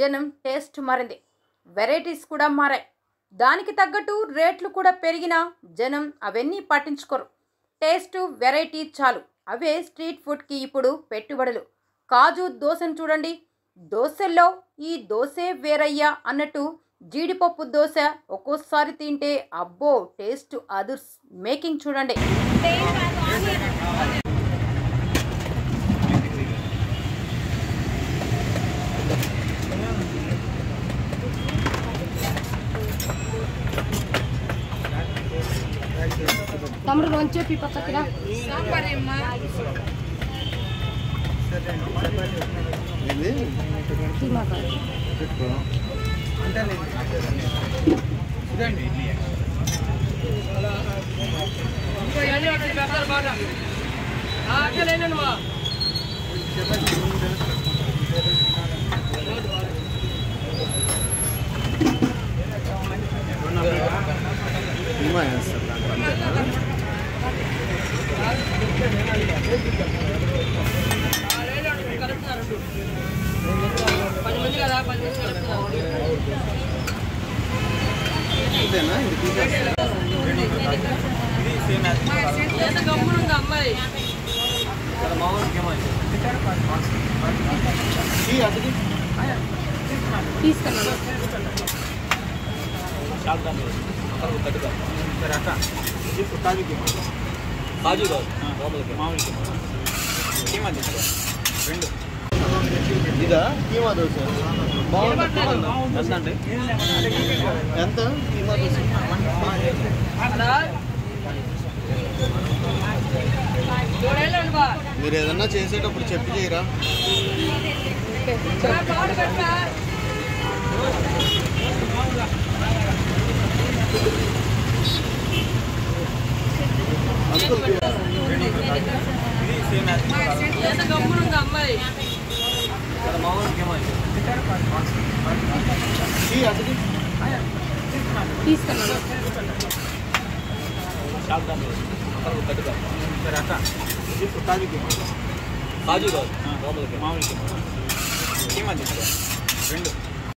జనం టేస్ట్ మారింది వెరైటీస్ కూడా మారాయి దానికి తగ్గట్టు రేట్లు కూడా పెరిగినా జనం అవన్నీ పట్టించుకోరు టేస్ట్ వెరైటీ చాలు అవే స్ట్రీట్ ఫుడ్కి ఇప్పుడు పెట్టుబడులు కాజు దోశను చూడండి దోశల్లో ఈ దోశే వేరయ్యా అన్నట్టు జీడిపప్పు దోశ ఒక్కోసారి తింటే అబ్బో టేస్ట్ అదుర్స్ మేకింగ్ చూడండి తమ్ముడు రోజు చెప్పి పక్కన తీసుకున్నాను కాజు కాదు మామూలుగా రెండు ఇదా కీమా దోశ బాగుంది ఎంత అంటే ఎంత కీమా దోశ మీరు ఏదన్నా చేసేటప్పుడు చెప్పి చేయరా అంకుల్ ఇది సేమ్ మామూలుగా టీ అసలు తీసుకున్నాను షాప్ దాని కట్టుగా కాజు కాదు మామూలుగా మామూలుగా రెండు